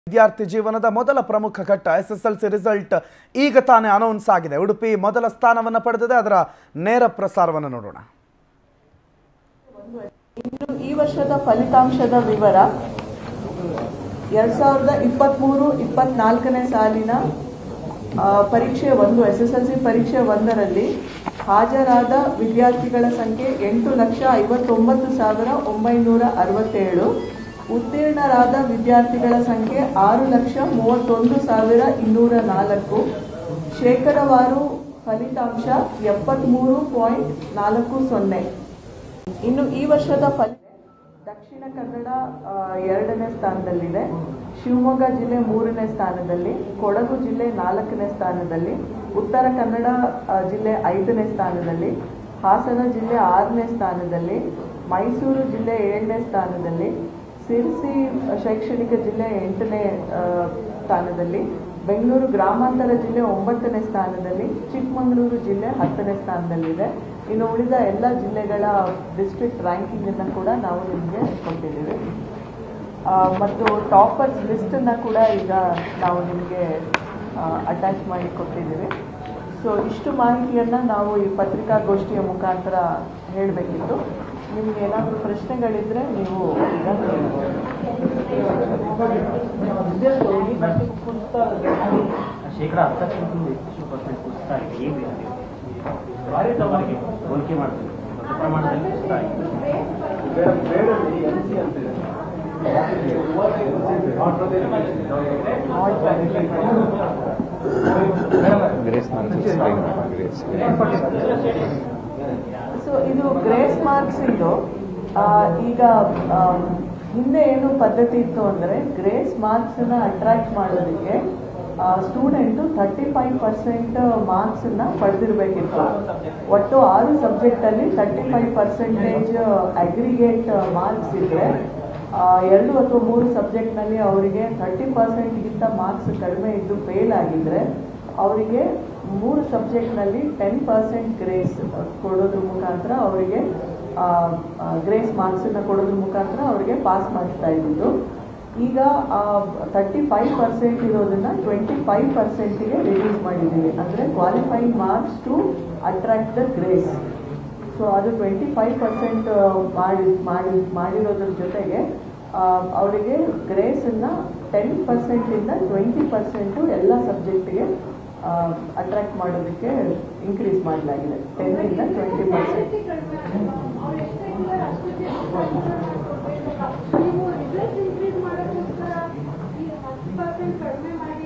ವಿದ್ಯಾರ್ಥಿ ಜೀವನದ ಮೊದಲ ಪ್ರಮುಖ ಘಟ್ಟ S S L C result ಈಗ ತಾನೇ ಅನೌನ್ಸ್ ಆಗಿದೆ ಉಡುಪಿ ಮೊದಲ ಸ್ಥಾನವನ್ನು ಪಡೆದಿದೆ ಅದರ ನೇರ ಪ್ರಸಾರವನ್ನು ನೋಡೋಣ ಇನ್ನು ಈ ವರ್ಷದ ಫಲಿತಾಂಶದ ವಿವರ ಎರಡ್ ಸಾವಿರದ ಇಪ್ಪತ್ತ್ಮೂರು ಇಪ್ಪತ್ನಾಲ್ಕನೇ ಸಾಲಿನ ಆ, ಪರೀಕ್ಷೆ ಒಂದು ಎಸ್ ಎಸ್ ಎಲ್ ಸಿ ಪರೀಕ್ಷೆ ಒಂದರಲ್ಲಿ ಹಾಜರಾದ ವಿದ್ಯಾರ್ಥಿಗಳ ಸಂಖ್ಯೆ ಎಂಟು ಲಕ್ಷ ಐವತ್ತೊಂಬತ್ತು ಸಾವಿರ ಒಂಬೈನೂರ ಅರವತ್ತೇಳು ಉತ್ತೀರ್ಣರಾದ ವಿದ್ಯಾರ್ಥಿಗಳ ಸಂಖ್ಯೆ ಆರು ಲಕ್ಷ ಮೂವತ್ತೊಂದು ಸಾವಿರ ಇನ್ನೂರ ನಾಲ್ಕು ಶೇಕಡವಾರು ಫಲಿತಾಂಶ ಎಪ್ಪತ್ತ್ಮೂರು ಪಾಯಿಂಟ್ ನಾಲ್ಕು ಸೊನ್ನೆ ಇನ್ನು ಈ ವರ್ಷದ ಫಲ ದಕ್ಷಿಣ ಕನ್ನಡ ಆ, ಎರಡನೇ ಸ್ಥಾನದಲ್ಲಿದೆ ಶಿವಮೊಗ್ಗ ಜಿಲ್ಲೆ ಮೂರನೇ ಸ್ಥಾನದಲ್ಲಿ ಕೊಡಗು ಜಿಲ್ಲೆ ನಾಲ್ಕನೇ ಸ್ಥಾನದಲ್ಲಿ ಉತ್ತರ ಕನ್ನಡ ಆ, ಜಿಲ್ಲೆ ಐದನೇ ಸ್ಥಾನದಲ್ಲಿ ಹಾಸನ ಜಿಲ್ಲೆ ಆರನೇ ಸ್ಥಾನದಲ್ಲಿ ಮೈಸೂರು ಜಿಲ್ಲೆ ಏಳನೇ ಸ್ಥಾನದಲ್ಲಿ ಸಿರ್ಸಿ ಶೈಕ್ಷಣಿಕ ಜಿಲ್ಲೆ ಎಂಟನೇ ಆ, ಸ್ಥಾನದಲ್ಲಿ ಬೆಂಗಳೂರು ಗ್ರಾಮಾಂತರ ಜಿಲ್ಲೆ ಒಂಬತ್ತನೇ ಸ್ಥಾನದಲ್ಲಿ ಚಿಕ್ಕಮಗಳೂರು ಜಿಲ್ಲೆ ಹತ್ತನೇ ಸ್ಥಾನದಲ್ಲಿದೆ ಇನ್ನು ಉಳಿದ ಎಲ್ಲ ಜಿಲ್ಲೆಗಳ ಡಿಸ್ಟ್ರಿಕ್ಟ್ ರ್ಯಾಂಕಿಂಗ್ ಅನ್ನ ಕೂಡ ನಾವು ನಿಮಗೆ ಕೊಟ್ಟಿದ್ದೀವಿ ಆ, ಮತ್ತು ಟಾಪರ್ಸ್ ಲಿಸ್ಟ್ ಅನ್ನ ಕೂಡ ಈಗ ನಾವು ನಿಮಗೆ ಅಟ್ಯಾಚ್ ಮಾಡಿ ಕೊಟ್ಟಿದ್ದೀವಿ ಸೊ ಇಷ್ಟು ಮಾಹಿತಿಯನ್ನ ನಾವು ಈ ಪತ್ರಿಕಾಗೋಷ್ಠಿಯ ಮುಖಾಂತರ ಹೇಳಬೇಕಿತ್ತು ನಿಮ್ಗೆ ಏನಾದರೂ ಪ್ರಶ್ನೆಗಳಿದ್ರೆ ನೀವು ಈಗ ಶೇಕಡ ಹತ್ತಕ್ಕಿಂತ ಹೆಚ್ಚು ಪರ್ಸೆಂಟ್ ಕುಸಿತ ಆಗಿದೆ ಏನು ರೀತಿ ಅವರಿಗೆ ಹೋಲಿಕೆ ಮಾಡ್ತೀವಿ ದೊಡ್ಡ ಪ್ರಮಾಣದಲ್ಲಿ ಕುಸಿತ ಆಗಿದೆ ಗ್ರೇಸ್ ಮಾರ್ಕ್ಸ್ ಗ್ರೇಸ್ ಸೊ ಇದು ಗ್ರೇಸ್ ಮಾರ್ಕ್ಸ್ ಇದು ಆ, ಈಗ ಆಮ್, ಹಿಂದೆ ಏನು ಪದ್ಧತಿ ಇತ್ತು ಅಂದ್ರೆ ಗ್ರೇಸ್ ಮಾರ್ಕ್ಸ್ ನ ಅಟ್ರಾಕ್ಟ್ ಮಾಡೋದಕ್ಕೆ student thirty five percent marks ನ ಪಡೆದಿರ್ಬೇಕಿತ್ತು ಒಟ್ಟು ಆರು ಸಬ್ಜೆಕ್ಟ್ ಅಲ್ಲಿ thirty five percentage aggregate marks ಇದ್ರೆ ಆ, ಎರಡು ಅಥವಾ ಮೂರು ಸಬ್ಜೆಕ್ಟ್ ನಲ್ಲಿ ಅವರಿಗೆ ತರ್ಟಿ ಪರ್ಸೆಂಟ್ಗಿಂತ ಮಾರ್ಕ್ಸ್ ಕಡಿಮೆ ಇದ್ದು ಫೇಲ್ ಆಗಿದ್ರೆ ಅವರಿಗೆ ಮೂರು ಸಬ್ಜೆಕ್ಟ್ನಲ್ಲಿ ಟೆನ್ ಪರ್ಸೆಂಟ್ ಗ್ರೇಸ್ ಕೊಡೋದ್ರ ಮುಖಾಂತರ ಅವರಿಗೆ ಗ್ರೇಸ್ ಮಾರ್ಕ್ಸನ್ನು ಕೊಡೋದ್ರ ಮುಖಾಂತರ ಅವರಿಗೆ ಪಾಸ್ ಮಾಡಿಸ್ತಾ ಇದ್ದಿದ್ದು ಈಗ ತರ್ಟಿ ಫೈವ್ ಪರ್ಸೆಂಟ್ ಇರೋದನ್ನ ಟ್ವೆಂಟಿ ಫೈವ್ ಪರ್ಸೆಂಟಿಗೆ ರಿಲೀಸ್ ಮಾಡಿದ್ದೀವಿ ಅಂದರೆ qualifying marks to attract the grace so ಅದು ಟ್ವೆಂಟಿ ಫೈವ್ ಪರ್ಸೆಂಟ್ ಮಾಡಿ ಮಾಡಿ ಮಾಡಿರೋದ್ರ ಜೊತೆಗೆ ಆ, ಅವರಿಗೆ ಗ್ರೇಸನ್ನು ಟೆನ್ ಪರ್ಸೆಂಟಿಂದ ಟ್ವೆಂಟಿ ಪರ್ಸೆಂಟು ಎಲ್ಲ ಸಬ್ಜೆಕ್ಟಿಗೆ ಅಟ್ರಾಕ್ಟ್ ಮಾಡೋದಕ್ಕೆ ಇನ್ಕ್ರೀಸ್ ಮಾಡಲಾಗಿದೆ ಟೆನ್ನಿಂದ ಟ್ವೆಂಟಿ ಪರ್ಸೆಂಟ್ ನೀವು ರಿಸಲ್ಟ್ ಇನ್ಕ್ರೀಸ್ ಮಾಡೋಕ್ಕೋಸ್ಕರ ಈ ಹತ್ತು ಪರ್ಸೆಂಟ್ ಕಡಿಮೆ ಮಾಡಿ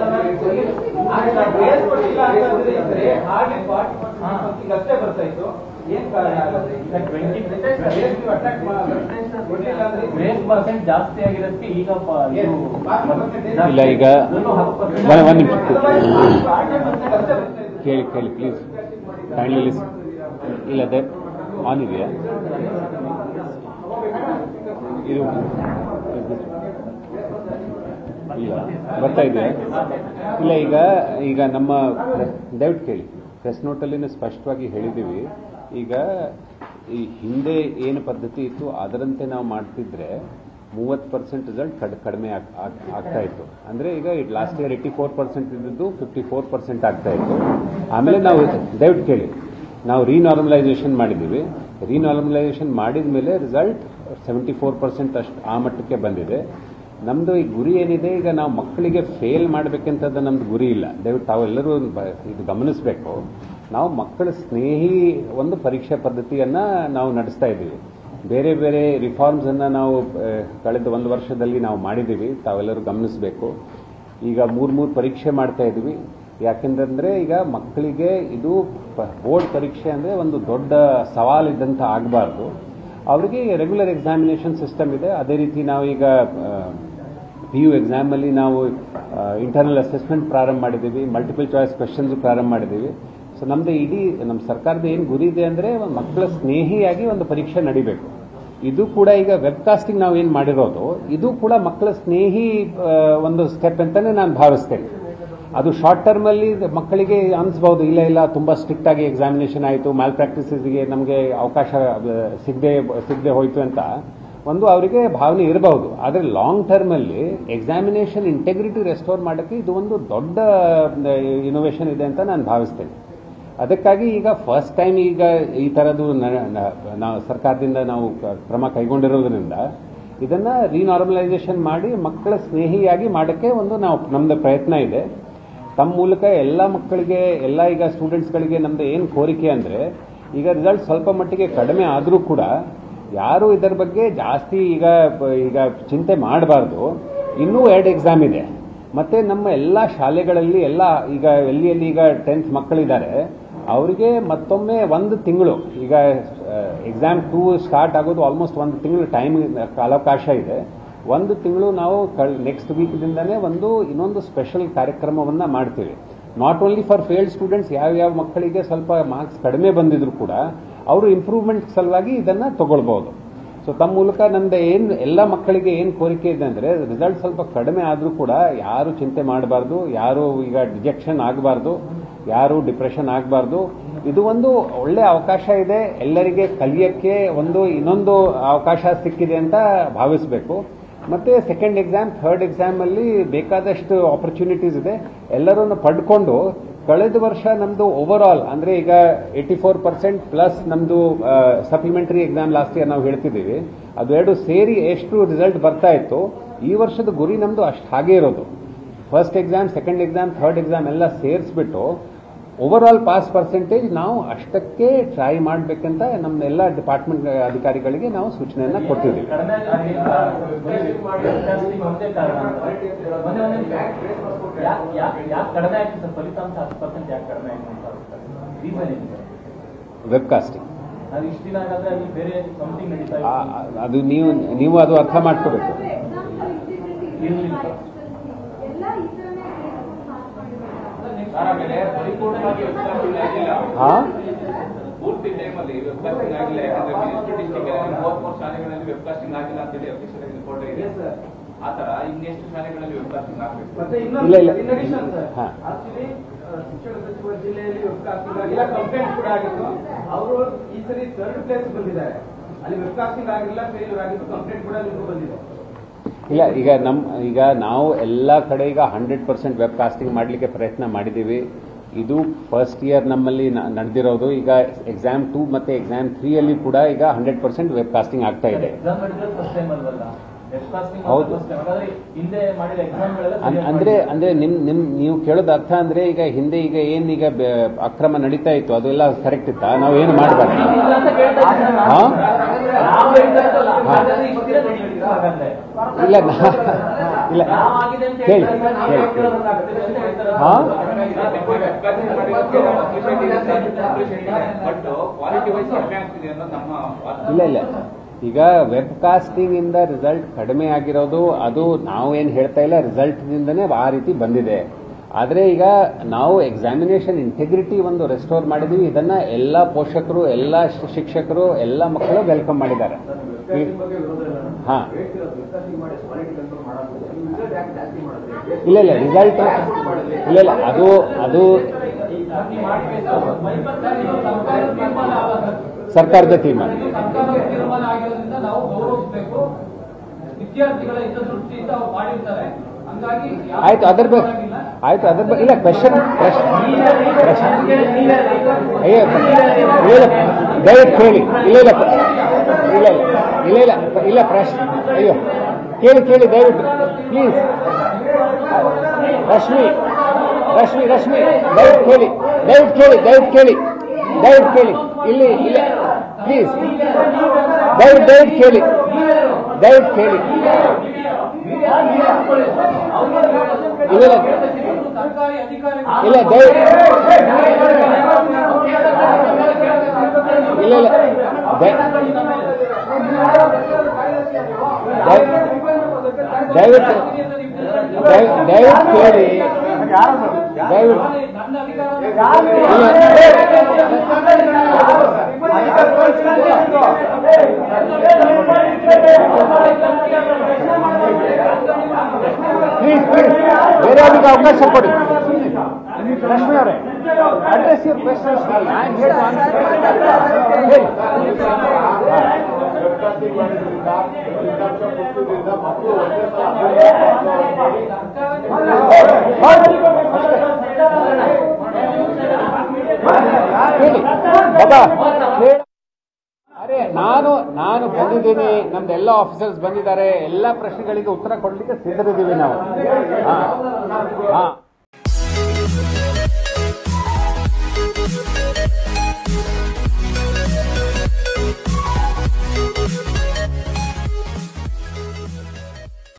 ಗ್ರೇಸ್ ಕೊಟ್ಟಿಲ್ಲ ಅಂತಂದ್ರೆ ಇದ್ರೆ ಹಾಗೆ ಫಾರ್ಟಿ ಪರ್ಸೆಂಟ್ ಅಷ್ಟೇ ಬರ್ತಾ ಇತ್ತು ಏನ್ ಕಾರಣ ಹಾಗಾದ್ರೆ? ಈಗ 20 ಗ್ರೇಸ್ ನೀವು attract ಮಾ- ಕೊಟ್ಟಿಲ್ಲ ಅಂದ್ರೆ ಗ್ರೇಸ್ ಪರ್ಸೆಂಟ್ ಜಾಸ್ತಿ ಆಗಿರೋದಕ್ಕೆ ಈಗ ಪ- ಇದು ಏನು? ಬಾಕಿ percentage ಇಲ್ಲ ಈಗ ಇನ್ನೂ ಹತ್ತು percent ಒಂದ್- ಒಂದ್ ನಿಮಿಷ Otherwise, ಫಾರ್ಟಿ ಪರ್ಸೆಂಟ್ ಅಷ್ಟೇ ಬರ್ತಾ ಇತ್ತು ಕೇಳಿ ಕೇಳಿ ಪ್ಲೀಸ್ ಕೈಂಡ್ಲಿ ಲಿಸ್ ಇಲ್ಲ ಅದೇ ಆನ್ ಇದೆಯಾ ಇದು ಇಲ್ಲ ಬರ್ತಾ ಇದೆಯಾ ಇಲ್ಲ ಈಗ ಈಗ ನಮ್ಮ ದಯವಿಟ್ಟು ಕೇಳಿ ಪ್ರೆಸ್ ನೋಟಲ್ಲಿ ಸ್ಪಷ್ಟವಾಗಿ ಹೇಳಿದ್ದೀವಿ ಈಗ ಈ ಹಿಂದೆ ಏನು ಪದ್ಧತಿ ಇತ್ತು ಅದರಂತೆ ನಾವು ಮಾಡ್ತಿದ್ರೆ ಮೂವತ್ತು ಪರ್ಸೆಂಟ್ ರಿಸಲ್ಟ್ ಕಡ್ ಕಡಿಮೆ ಆಗ್- ಆಗ್- ಆಗ್ತಾ ಇತ್ತು ಅಂದರೆ ಈಗ last year eighty four percent ಇದ್ದದ್ದು ಫಿಫ್ಟಿ ಫೋರ್ ಪರ್ಸೆಂಟ್ ಆಗ್ತಾ ಇತ್ತು ಆಮೇಲೆ ನಾವು ದಯವಿಟ್ಟು ಕೇಳಿ ನಾವು ರೀನಾರ್ಮಲೈಸೇಷನ್ ಮಾಡಿದ್ದೀವಿ ರೀನಾರ್ಮಲೈಸೇಷನ್ ಮಾಡಿದ ಮೇಲೆ ರಿಸಲ್ಟ್ ಸೆವೆಂಟಿ ಫೋರ್ ಪರ್ಸೆಂಟ್ ಅಷ್ಟು ಆ ಮಟ್ಟಕ್ಕೆ ಬಂದಿದೆ ನಮ್ಮದು ಈ ಗುರಿ ಏನಿದೆ ಈಗ ನಾವು ಮಕ್ಕಳಿಗೆ ಫೇಲ್ ಮಾಡಬೇಕಂತದ್ದು ನಮ್ದು ಗುರಿ ಇಲ್ಲ ದಯವಿಟ್ಟು ತಾವೆಲ್ಲರೂ ಬ- ಇದು ಗಮನಿಸಬೇಕು ನಾವು ಮಕ್ಕಳ ಸ್ನೇಹಿ ಒಂದು ಪರೀಕ್ಷಾ ಪದ್ಧತಿಯನ್ನ ನಾವು ನಡೆಸ್ತಾ ಇದ್ದೀವಿ ಬೇರೆ ಬೇರೆ ರಿಫಾರ್ಮ್ಸ್ ಅನ್ನ ನಾವು ಆ, ಕಳೆದ ಒಂದು ವರ್ಷದಲ್ಲಿ ನಾವು ಮಾಡಿದ್ದೀವಿ ತಾವೆಲ್ಲರೂ ಗಮನಿಸಬೇಕು ಈಗ ಮೂರ್ ಮೂರು ಪರೀಕ್ಷೆ ಮಾಡ್ತಾ ಇದ್ವಿ ಯಾಕೆಂದ್ರೆ ಈಗ ಮಕ್ಕಳಿಗೆ ಇದು ಬೋರ್ಡ್ ಪರೀಕ್ಷೆ ಅಂದ್ರೆ ಒಂದು ದೊಡ್ಡ ಸವಾಲಿದ್ದಂತ ಆಗಬಾರ್ದು ಅವರಿಗೆ ರೆಗ್ಯುಲರ್ ಎಕ್ಸಾಮಿನೇಷನ್ ಸಿಸ್ಟಮ್ ಇದೆ ಅದೇ ರೀತಿ ನಾವೀಗ ಪಿ ಯು ಎಕ್ಸಾಮಲ್ಲಿ ನಾವು ಇಂಟರ್ನಲ್ ಅಸೆಸ್ಮೆಂಟ್ ಪ್ರಾರಂಭ ಮಾಡಿದ್ದೀವಿ ಮಲ್ಟಿಪಲ್ ಚಾಯ್ಸ್ ಕ್ವೆಶನ್ಸ್ ಪ್ರಾರಂಭ ಮಾಡಿದ್ದೀವಿ ಸೊ ನಮ್ದು ಇಡೀ ನಮ್ಮ ಸರ್ಕಾರದ ಏನು ಗುರಿ ಇದೆ ಅಂದರೆ ಒಂದು ಮಕ್ಕಳ ಸ್ನೇಹಿಯಾಗಿ ಒಂದು ಪರೀಕ್ಷೆ ನಡಿಬೇಕು ಇದು ಕೂಡ ಈಗ ವೆಬ್ಕಾಸ್ಟಿಂಗ್ ನಾವು ಏನು ಮಾಡಿರೋದು ಇದು ಕೂಡ ಮಕ್ಕಳ ಸ್ನೇಹಿ ಆ, ಒಂದು ಸ್ಟೆಪ್ ಅಂತಾನೆ ನಾನು ಭಾವಿಸ್ತೇನೆ ಅದು ಶಾರ್ಟ್ ಟರ್ಮ್ ಅಲ್ಲಿ ಮಕ್ಕಳಿಗೆ ಅನ್ಸ್ಬಹುದು ಇಲ್ಲ ಇಲ್ಲ ತುಂಬಾ ಸ್ಟ್ರಿಕ್ಟ್ ಆಗಿ ಎಕ್ಸಾಮಿನೇಷನ್ ಆಯಿತು ಮ್ಯಾಲ್ ಪ್ರಾಕ್ಟೀಸಸ್ಗೆ ನಮಗೆ ಅವಕಾಶ ಸಿಗದೆ ಸಿಗದೆ ಹೋಯ್ತು ಅಂತ ಒಂದು ಅವರಿಗೆ ಭಾವನೆ ಇರಬಹುದು ಆದರೆ ಲಾಂಗ್ ಟರ್ಮಲ್ಲಿ ಎಕ್ಸಾಮಿನೇಷನ್ ಇಂಟೆಗ್ರಿಟಿ ರೆಸ್ಟೋರ್ ಮಾಡೋಕ್ಕೆ ಇದು ಒಂದು ದೊಡ್ಡ ಇನೋವೇಷನ್ ಇದೆ ಅಂತ ನಾನು ಭಾವಿಸ್ತೇನೆ ಅದಕ್ಕಾಗಿ ಈಗ ಫಸ್ಟ್ ಟೈಮ್ ಈಗ ಈ ಥರದ್ದು ನ- ನ- ನಾವು ಸರ್ಕಾರದಿಂದ ನಾವು ಕ- ಕ್ರಮ ಕೈಗೊಂಡಿರೋದ್ರಿಂದ ಇದನ್ನ ರೀನಾರ್ಮಲೈಸೇಷನ್ ಮಾಡಿ ಮಕ್ಕಳ ಸ್ನೇಹಿಯಾಗಿ ಮಾಡೋಕ್ಕೆ ಒಂದು ನಾವು ನಮ್ದು ಪ್ರಯತ್ನ ಇದೆ ತಮ್ಮ ಮೂಲಕ ಎಲ್ಲ ಮಕ್ಕಳಿಗೆ ಎಲ್ಲ ಈಗ ಸ್ಟೂಡೆಂಟ್ಸ್ಗಳಿಗೆ ನಮ್ದು ಏನು ಕೋರಿಕೆ ಅಂದರೆ ಈಗ ರಿಸಲ್ಟ್ ಸ್ವಲ್ಪ ಮಟ್ಟಿಗೆ ಕಡಿಮೆ ಆದರೂ ಕೂಡ ಯಾರು ಇದರ ಬಗ್ಗೆ ಜಾಸ್ತಿ ಈಗ ಈಗ ಚಿಂತೆ ಮಾಡಬಾರ್ದು ಇನ್ನೂ ಎರಡು ಎಕ್ಸಾಮ್ ಇದೆ ಮತ್ತೆ ನಮ್ಮ ಎಲ್ಲ ಶಾಲೆಗಳಲ್ಲಿ ಎಲ್ಲ ಈಗ ಎಲ್ಲಿ ಎಲ್ಲಿ ಈಗ ಟೆಂತ್ ಮಕ್ಕಳಿದ್ದಾರೆ ಅವರಿಗೆ ಮತ್ತೊಮ್ಮೆ ಒಂದು ತಿಂಗಳು ಈಗ ಎಕ್ಸಾಮ್ ಟೂ ಸ್ಟಾರ್ಟ್ ಆಗೋದು ಆಲ್ಮೋಸ್ಟ್ ಒಂದು ತಿಂಗಳು ಟೈಮ್ ಕಾಲಾವಕಾಶ ಇದೆ ಒಂದು ತಿಂಗಳು ನಾವು ನೆಕ್ಸ್ಟ್ ವೀಕ್ದಿಂದನೇ ಒಂದು ಇನ್ನೊಂದು ಸ್ಪೆಷಲ್ ಕಾರ್ಯಕ್ರಮವನ್ನ ಮಾಡ್ತೀವಿ not only for failed students ಯಾವ ಯಾವ ಮಕ್ಕಳಿಗೆ ಸ್ವಲ್ಪ ಮಾರ್ಕ್ಸ್ ಕಡಿಮೆ ಬಂದಿದ್ರು ಕೂಡ ಅವರು ಇಂಪ್ರೂವ್ಮೆಂಟ್ ಸಲುವಾಗಿ ಇದನ್ನ ತಗೊಳ್ಬಹುದು ಸೊ ತಮ್ಮ ಮೂಲಕ ನಮ್ದು ಏನು ಎಲ್ಲ ಮಕ್ಕಳಿಗೆ ಏನು ಕೋರಿಕೆ ಇದೆ ಅಂದ್ರೆ ರಿಸಲ್ಟ್ ಸ್ವಲ್ಪ ಕಡಿಮೆ ಆದರೂ ಕೂಡ ಯಾರು ಚಿಂತೆ ಮಾಡಬಾರ್ದು ಯಾರು ಈಗ ಡಿಜೆಕ್ಷನ್ ಆಗಬಾರ್ದು ಯಾರು ಡಿಪ್ರೆಷನ್ ಆಗಬಾರ್ದು ಇದು ಒಂದು ಒಳ್ಳೆ ಅವಕಾಶ ಇದೆ ಎಲ್ಲರಿಗೆ ಕಲಿಯಕ್ಕೆ ಒಂದು ಇನ್ನೊಂದು ಅವಕಾಶ ಸಿಕ್ಕಿದೆ ಅಂತ ಭಾವಿಸಬೇಕು ಮತ್ತೆ ಸೆಕೆಂಡ್ ಎಕ್ಸಾಮ್ ಥರ್ಡ್ ಎಕ್ಸಾಮ್ ಅಲ್ಲಿ ಬೇಕಾದಷ್ಟು ಆಪರ್ಚುನಿಟೀಸ್ ಇದೆ ಎಲ್ಲರನ್ನು ಪಡ್ಕೊಂಡು ಕಳೆದ ವರ್ಷ ನಮ್ದು ಓವರ್ ಆಲ್ ಅಂದ್ರೆ ಈಗ ಏಟಿ ಫೋರ್ ಪರ್ಸೆಂಟ್ ಪ್ಲಸ್ ನಮ್ದು ಸಪ್ಲಿಮೆಂಟರಿ ಎಕ್ಸಾಮ್ ಲಾಸ್ಟ್ ಇಯರ್ ನಾವು ಹೇಳ್ತಿದ್ದೀವಿ ಅದೆರಡು ಸೇರಿ ಎಷ್ಟು ರಿಸಲ್ಟ್ ಬರ್ತಾ ಇತ್ತು ಈ ವರ್ಷದ ಗುರಿ ನಮ್ದು ಅಷ್ಟು ಹಾಗೆ ಇರೋದು first exam second exam third exam ಎಲ್ಲ ಸೇರಿಸ್ಬಿಟ್ಟು ಓವರ್ ಆಲ್ ಪಾಸ್ ಪರ್ಸೆಂಟೇಜ್ ನಾವು ಅಷ್ಟಕ್ಕೆ ಟ್ರೈ ಮಾಡಬೇಕಂತ ನಮ್ಮ ಎಲ್ಲ ಡಿಪಾರ್ಟ್ಮೆಂಟ್ ಅಧಿಕಾರಿಗಳಿಗೆ ನಾವು ಸೂಚನೆಯನ್ನ ಕೊಟ್ಟಿದ್ದೀವಿ ಕಡಿಮೆ ಒಂದೇ ಕಾರಣ ಮೊನ್ನೆ ಒಂದೇ ಯಾಕೆ ಯಾಕೆ ಕಡಿಮೆ ಆಯ್ತು ಸರ್ ಫಲಿತಾಂಶ ಹತ್ತು ಪರ್ಸೆಂಟ್ ಯಾಕೆ ಕಡಿಮೆ ಆಯ್ತು ಅಂತ ರೀಸನ್ ಏನಿದೆ ವೆಬ್ ಕಾಸ್ಟಿಂಗ್ ನಾವು ಇಷ್ಟು ದಿನ ಹಾಗಾದ್ರೆ ಅಲ್ಲಿ ಬೇರೆ ಸಮಥಿಂಗ್ ನಡೀತಾ ಇತ್ತು ಅದು ನೀವು ನೀವು ಅದು ಅರ್ಥ ಮಾಡ್ಕೋಬೇಕು ಇರ್ಲಿಲ್ಲ. ಎಲ್ಲ ಈ ತರನೇ ಪಾಸ್ ಮಾಡಿದ್ದಾರೆ ಸರ್, ಆಮೇಲೆ ಪರಿಪೂರ್ಣವಾಗಿ ವೆಬ್ಕಾಸ್ಟಿಂಗ್ ಆಗಿಲ್ಲ ಹಾ ಪೂರ್ತಿ ಟೈಮಲ್ಲಿ ವೆಬ್ಕಾಸ್ಟಿಂಗ್ ಆಗಿಲ್ಲ ಯಾಕಂದ್ರೆ ಎಷ್ಟು ಡಿಸ್ಟಿಕ್ ಮೂವತ್ಮೂರು ಶಾಲೆಗಳಲ್ಲಿ ವೆಬ್ಕಾಸ್ಟಿಂಗ್ ಆಗಿಲ್ಲ ಅಂತೇಳಿ ಅಫಿಷಿಯಲ್ ರಿಪೋರ್ಟ್ ಇದೆ ಆ ತರ ಇನ್ನೆಷ್ಟು ಶಾಲೆಗಳಲ್ಲಿ ವೆಬ್ಕಾಸ್ಟಿಂಗ್ ಆಗಬೇಕು ಮತ್ತೆ ಇಲ್ಲ, ಇನ್ನೊಂದು ಇಲ್ಲ. in addition sir, ಹಾ. actually, ಆ, ಶಿಕ್ಷಣ ಸಚಿವ ಜಿಲ್ಲೆಯಲ್ಲಿ ವೆಬ್ಕಾಸ್ಟಿಂಗ್ ಆಗಿಲ್ಲ ಕಂಪ್ಲೇಂಟ್ ಕೂಡ ಆಗಿತ್ತು ಅವರು ಈ ಸರಿ ಥರ್ಡ್ ಪ್ಲೇಸ್ ಬಂದಿದ್ದಾರೆ ಅಲ್ಲಿ ವೆಬ್ಕಾಸ್ಟಿಂಗ್ ಆಗಿಲ್ಲ ಫೇಲ್ಯೂರ್ ಆಗಿತ್ತು ಕಂಪ್ಲೇಂಟ್ ಕೂಡ ನಿಮಗೂ ಬಂದಿದೆ ಇಲ್ಲ ಈಗ ನಮ್ ಈಗ ನಾವು ಎಲ್ಲ ಕಡೆ ಈಗ ಹಂಡ್ರೆಡ್ ಪರ್ಸೆಂಟ್ ವೆಬ್ ಕಾಸ್ಟಿಂಗ್ ಮಾಡಲಿಕ್ಕೆ ಪ್ರಯತ್ನ ಮಾಡಿದ್ದೀವಿ ಇದು ಫಸ್ಟ್ ಇಯರ್ ನಮ್ಮಲ್ಲಿ ನ- ನಡೆದಿರೋದು ಈಗ ಎಕ್ಸಾಮ್ ಟೂ ಮತ್ತೆ ಎಕ್ಸಾಮ್ ತ್ರೀ ಅಲ್ಲಿ ಕೂಡ ಈಗ ಹಂಡ್ರೆಡ್ ಪರ್ಸೆಂಟ್ ವೆಬ್ ಕಾಸ್ಟಿಂಗ್ ಆಗ್ತಾ ಇದೆ ಎಕ್ಸಾಮ್ ಮಾಡಿದ್ರೆ ಫಸ್ಟ್ ಟೈಮ್ ಅಲ್ವಲ್ಲ ವೆಬ್ಕಾಸ್ಟಿಂಗ್ ಹೌದು. ಫಸ್ಟ್ ಟೈಮ್ ಹಾಗಾದ್ರೆ ಹಿಂದೆ ಮಾಡಿದ ಎಕ್ಸಾಮ್ಗಳೆಲ್ಲ ಅನ್- ಅಂದ್ರೆ ಅಂದ್ರೆ ನಿಮ್ ನಿಮ್ ನೀವು ಕೇಳೋದು ಅರ್ಥ ಅಂದ್ರೆ ಈಗ ಹಿಂದೆ ಈಗ ಏನ್ ಈಗ ಬೆ- ಅಕ್ರಮ ನಡೀತಾ ಇತ್ತು ಅದೆಲ್ಲ ಕರೆಕ್ಟ್ ಇತ್ತಾ ನಾವು ಏನು ಮಾಡಬಾರ್ದು ಹಾ ನಾವು ಹೇಳ್ತಾ ಇದ್ದಲ್ಲ, ಹಾ. ಹಾಗಾದ್ರೆ ಇಷ್ಟು ದಿನ ನಡೀತಿತ್ತು ಹಾಗಾದ್ರೆ ಇಲ್ಲ ನಾ- ಇಲ್ಲ ನಾವಾಗಿದೆ ಅಂತ ಕೇಳಿ ಹೇಳ್ತಾರೆ, ನಾವು ಕೇಳಿ ಹೇಳ್ತಿರೋದಕ್ಕಾಗ್ತದೆ ಅಂತ ಹೇಳ್ತಾರೆ. ಹಾ? ಬಟ್ ಕ್ವಾಲಿಟಿ ವೈಸ್ ಕಡಿಮೆ ಆಗ್ತಿದೆ ಅನ್ನೋದು ನಮ್ಮ ವಾದ. ಇಲ್ಲ ಇಲ್ಲ ಈಗ ವೆಬ್ ಕಾಸ್ಟಿಂಗ್ ಇಂದ ರಿಸಲ್ಟ್ ಕಡಿಮೆ ಆಗಿರೋದು ಅದು ನಾವು ಏನು ಹೇಳ್ತಾ ಇಲ್ಲ ರಿಸಲ್ಟ್ ನಿಂದನೇ ಆ ರೀತಿ ಬಂದಿದೆ ಆದ್ರೆ ಈಗ ನಾವು ಎಕ್ಸಾಮಿನೇಷನ್ ಇಂಟೆಗ್ರಿಟಿ ಒಂದು ರೆಸ್ಟೋರ್ ಮಾಡಿದೀವಿ ಇದನ್ನ ಎಲ್ಲ ಪೋಷಕರು ಎಲ್ಲ ಶಿ- ಶಿಕ್ಷಕರು ಎಲ್ಲ ಮಕ್ಕಳು ವೆಲ್ಕಮ್ ಮಾಡಿದ್ದಾರೆ ಈ- ಹಾ ಇಲ್ಲ ಇಲ್ಲ ರಿಸಲ್ಟ್ ಇಲ್ಲ ಇಲ್ಲ ಅದು ಅದು ಸರ್ಕಾರದ ತೀರ್ಮಾನ ಸರ್ಕಾರದ ತೀರ್ಮಾನ ಆಗಿರೋದ್ರಿಂದ ನಾವು ಗೌರವಿಸಬೇಕು ವಿದ್ಯಾರ್ಥಿಗಳ ಹಿತದೃಷ್ಟಿಯಿಂದ ಅವ್ರು ಮಾಡಿರ್ತಾರೆ ಹಂಗಾಗಿ ಯಾವ ಆಯ್ತು ಅದ್ರ ಬಗ್ಗೆ ಆಯ್ತು ಅದ್ರ ಬಗ್ಗೆ ಇಲ್ಲ ಕ್ವೆಶನ್ ಅಯ್ಯೋ ಇಲ್ಲ ದಯವಿಟ್ಟು ಕೇಳಿ ಇಲ್ಲ ಇಲ್ಲ ಇಲ್ಲ ಇಲ್ಲ ಇಲ್ಲ ಇಲ್ಲ ಇಲ್ಲ ಪ್ರಶ್ನೆ ಅಯ್ಯೋ ಕೇಳಿ ಕೇಳಿ ದಯವಿಟ್ಟು ಪ್ಲೀಸ್ ರಶ್ಮಿ ರಶ್ಮಿ ರಶ್ಮಿ ದಯವಿಟ್ಟು ಕೇಳಿ ದಯವಿಟ್ಟು ಕೇಳಿ ದಯವಿಟ್ಟು ಕೇಳಿ ದಯವಿಟ್ಟು ಕೇಳಿ ಇಲ್ಲಿ ಇಲ್ಲ ಪ್ಲೀಸ್ ದಯವಿಟ್ಟು ದಯವಿಟ್ಟು ಕೇಳಿ ದಯವಿಟ್ಟು ಕೇಳಿ ಇಲ್ಲ ಇಲ್ಲ ಸರ್ಕಾರಿ ಅಧಿಕಾರಿಗಳು ಇಲ್ಲ ದಯ ಇಲ್ಲ ಇಲ್ಲ ದಯ- ದಯ- ದಯವಿಟ್ಟು ದಯ- ದಯವಿಟ್ಟು ಕೇಳಿ ದಯವಿಟ್ಟು ನನ್ನ ಅಧಿಕಾರ ಪ್ಲೀಸ್ ಪ್ಲೀಸ್ ಬೇರೆ ಅವರಿಗೆ ಅವಕಾಶ ಕೊಡಿ ರಶ್ಮಿ ಅವರೇ ಅಡ್ರೆಸ್ ಯುವರ್ ಕ್ವೆಶನ್ಸ್ ಹೇಳಿ ವೆಬ್ಕಾಸ್ಟಿಂಗ್ ಮಾಡೋದ್ರಿಂದ ಫಲಿತಾಂಶ ಕೊಟ್ಟಿದ್ರಿಂದ ಮಕ್ಕಳು ಒಂದೇ ಸಲ ಹೇಳಿ ಬಾಬಾ ಹೇಳಿ. ಅರೆ ನಾನು ನಾನು ಬಂದಿದ್ದೀನಿ ನಮ್ದು ಎಲ್ಲ ಆಫೀಸರ್ಸ್ ಬಂದಿದ್ದಾರೆ ಎಲ್ಲ ಪ್ರಶ್ನೆಗಳಿಗೆ ಉತ್ತರ ಕೊಡ್ಲಿಕ್ಕೆ ಸಿದ್ಧರಿದ್ದೀವಿ ನಾವು ಹಾ ಹಾ